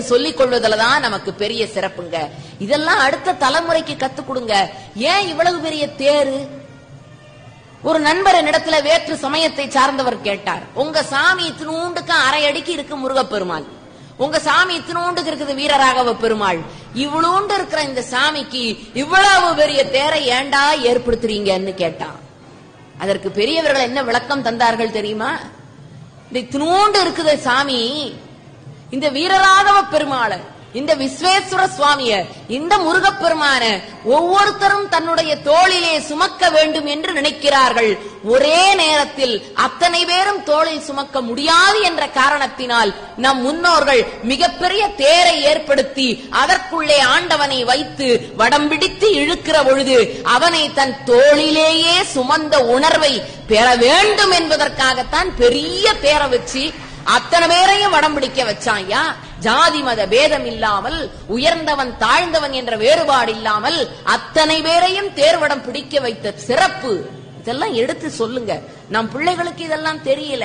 சொல்லிக் கொள்வதில் தான் நமக்கு பெரிய சிறப்புங்க இதெல்லாம் அடுத்த தலைமுறைக்கு கத்துக் கொடுங்க ஏன் இவ்வளவு பெரிய தேரு ஒரு நண்பர் என்னிடத்துல வேற்று சமயத்தை சார்ந்தவர் கேட்டார் உங்க சாமி இத்தினூண்டுக்கு அரை அடிக்கு இருக்கு முருகப்பெருமாள் உங்க சாமி இத்தினூண்டுக்கு இருக்குது வீரராகவ பெருமாள் இவ்வளோண்டு இருக்கிற இந்த சாமிக்கு இவ்வளவு பெரிய தேரை ஏண்டா ஏற்படுத்துறீங்கன்னு கேட்டான் அதற்கு பெரியவர்கள் என்ன விளக்கம் தந்தார்கள் தெரியுமா இந்த இத்தினூண்டு இருக்குது சாமி இந்த வீரராகவ பெருமாள இந்த விஸ்வேஸ்வர சுவாமிய இந்த முருகப்பெருமான ஒவ்வொருத்தரும் தன்னுடைய தோளிலே சுமக்க வேண்டும் என்று நினைக்கிறார்கள் ஒரே நேரத்தில் அத்தனை பேரும் தோளில் சுமக்க முடியாது என்ற காரணத்தினால் நம் முன்னோர்கள் மிகப்பெரிய தேரை ஏற்படுத்தி அதற்குள்ளே ஆண்டவனை வைத்து வடம் பிடித்து இழுக்கிற பொழுது அவனை தன் தோளிலேயே சுமந்த உணர்வை பெற வேண்டும் என்பதற்காகத்தான் பெரிய தேரை வச்சு அத்தனை பேரையும் வடம் பிடிக்க வச்சான் ஐயா ஜாதி மத பேதம் இல்லாமல் உயர்ந்தவன் தாழ்ந்தவன் என்ற வேறுபாடு இல்லாமல் அத்தனை பேரையும் தேர்வடம் பிடிக்க வைத்த சிறப்பு இதெல்லாம் எடுத்து சொல்லுங்க நம் பிள்ளைகளுக்கு இதெல்லாம் தெரியல